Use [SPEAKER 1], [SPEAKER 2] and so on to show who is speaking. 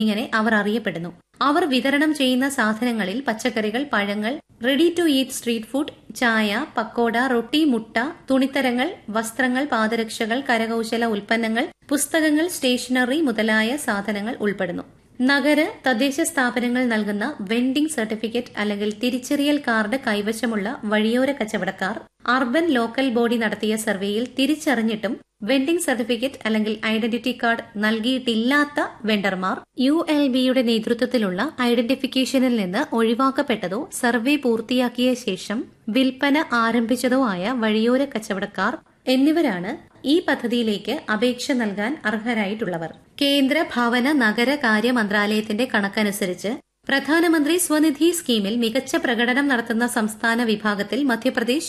[SPEAKER 1] ഇങ്ങനെ അവർ അറിയപ്പെടുന്നു അവർ വിതരണം ചെയ്യുന്ന സാധനങ്ങളിൽ പച്ചക്കറികൾ പഴങ്ങൾ ready to eat street food ചായ പക്കോട റൊട്ടി മുട്ട തുണിത്തരങ്ങൾ വസ്ത്രങ്ങൾ പാദരക്ഷകൾ കരകൌശല ഉൽപ്പന്നങ്ങൾ പുസ്തകങ്ങൾ സ്റ്റേഷനറി മുതലായ സാധനങ്ങൾ ഉൾപ്പെടുന്നു നഗര തദ്ദേശ സ്ഥാപനങ്ങൾ നൽകുന്ന വെൻഡിംഗ് സർട്ടിഫിക്കറ്റ് അല്ലെങ്കിൽ തിരിച്ചറിയൽ കാർഡ് കൈവശമുള്ള വഴിയോര കച്ചവടക്കാർ അർബൻ ലോക്കൽ ബോഡി നടത്തിയ സർവേയിൽ തിരിച്ചറിഞ്ഞിട്ടും വെൻഡിംഗ് സർട്ടിഫിക്കറ്റ് അല്ലെങ്കിൽ ഐഡന്റിറ്റി കാർഡ് നൽകിയിട്ടില്ലാത്ത വെണ്ടർമാർ യു എൽ ബിയുടെ നേതൃത്വത്തിലുള്ള ഐഡന്റിഫിക്കേഷനിൽ നിന്ന് ഒഴിവാക്കപ്പെട്ടതോ സർവേ പൂർത്തിയാക്കിയ ശേഷം വിൽപ്പന ആരംഭിച്ചതോ ആയ വഴിയോര കച്ചവടക്കാർ എന്നിവരാണ് ഈ പദ്ധതിയിലേക്ക് അപേക്ഷ നൽകാൻ അർഹരായിട്ടുള്ളവർ കേന്ദ്ര ഭവന നഗരകാര്യ മന്ത്രാലയത്തിന്റെ കണക്കനുസരിച്ച് പ്രധാനമന്ത്രി സ്വനിധി സ്കീമിൽ മികച്ച പ്രകടനം നടത്തുന്ന സംസ്ഥാന വിഭാഗത്തിൽ മധ്യപ്രദേശ്